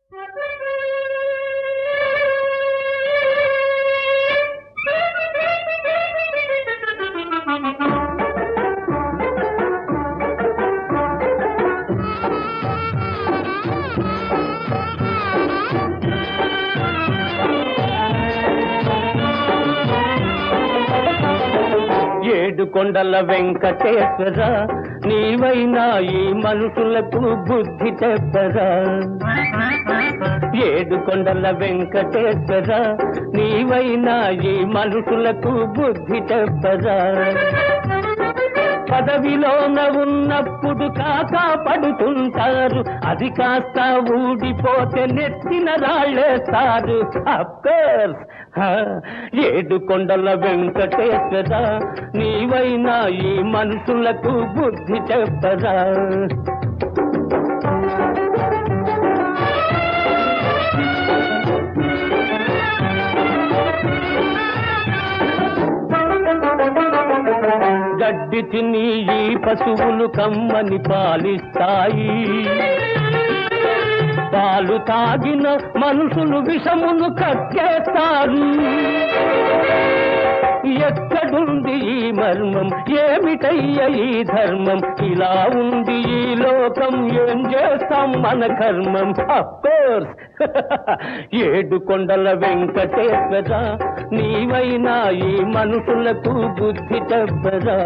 ఏడు కొండల వెంకటేశ్వర నీవైనా ఈ మనుషులకు బుద్ధి చెప్పరా ఏడు కొండల వెంకటేశ్వర నీవైనా ఈ మనుషులకు బుద్ధి చెప్పరా పదవిలోన ఉన్నప్పుడు కాకా పడుతుంటారు అది కాస్త ఊడిపోతే నెత్తిన రాళ్ళేస్తారు అఫ్కోర్స్ ఏడు కొండల వెంకటేశ్వర నీవైనా ఈ మనుషులకు బుద్ధి చెప్పరా గడ్డి తిని ఈ పశువులు కమ్మని పాలిస్తాయి పాలు తాగిన మనుషులు విషమును కక్కేస్తారు ఎక్కడుంది ఈ మర్మం ఏమిటయ్య ఈ ధర్మం ఇలా ఉంది ఈ లోకం ఏం చేస్తాం మన కర్మం కోర్స్ ఏడు కొండల వెంకటేశ్వర నీవైనా ఈ మనుషులకు బుద్ధి చెప్పరా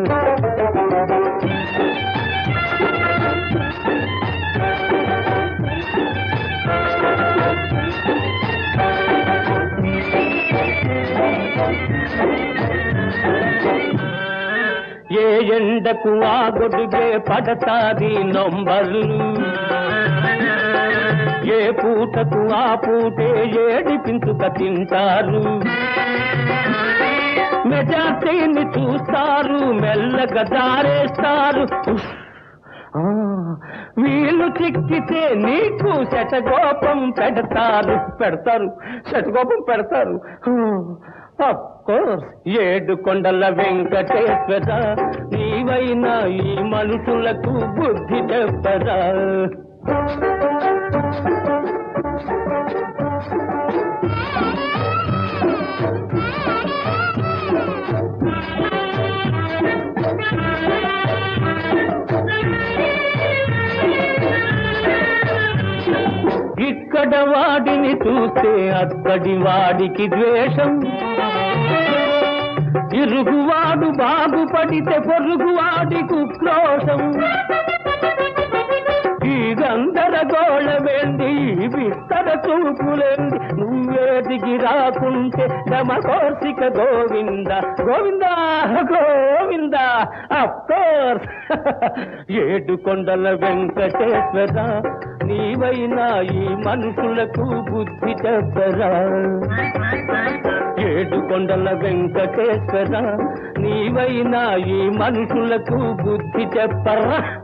ఏ ఎండకు ఆ గొడుగే పడతాది నొంబర్లు ఏ పూటకు ఆ పూటే ఏడిపించుక తింటారు మెజార్టీని చూస్తారు మెల్లగా దారేస్తారు ఉఫ్. ఆ, వీళ్ళు చిక్కితే నీకు శటగోపం పెడతారు పెడతారు శటగోపం పెడతారు కోర్స్ ఏడు కొండల వెంకటేశ్వర నీవైనా ఈ మనుషులకు బుద్ధి చెప్పరా ఇక్కడ వాడిని చూస్తే అక్కడి వాడికి ద్వేషం ఇరుగువాడు బాగుపడితే పొరుగువాడికి ఉక్రోషం ఈ గందరగోళ వెండి ఈ విస్తర చూపులేంది నువ్వేదికి రాకుంటే దమకోర్సిక గోవింద గోవింద గోవింద కోర్స్ ఏడు కొండల వెంకటేశ్వర నీవైనా ఈ మనుషులకు బుద్ధి చెప్పరా ఏడు కొండల వెంకటేశ్వర నీవైనా ఈ మనుషులకు బుద్ధి చెప్పరా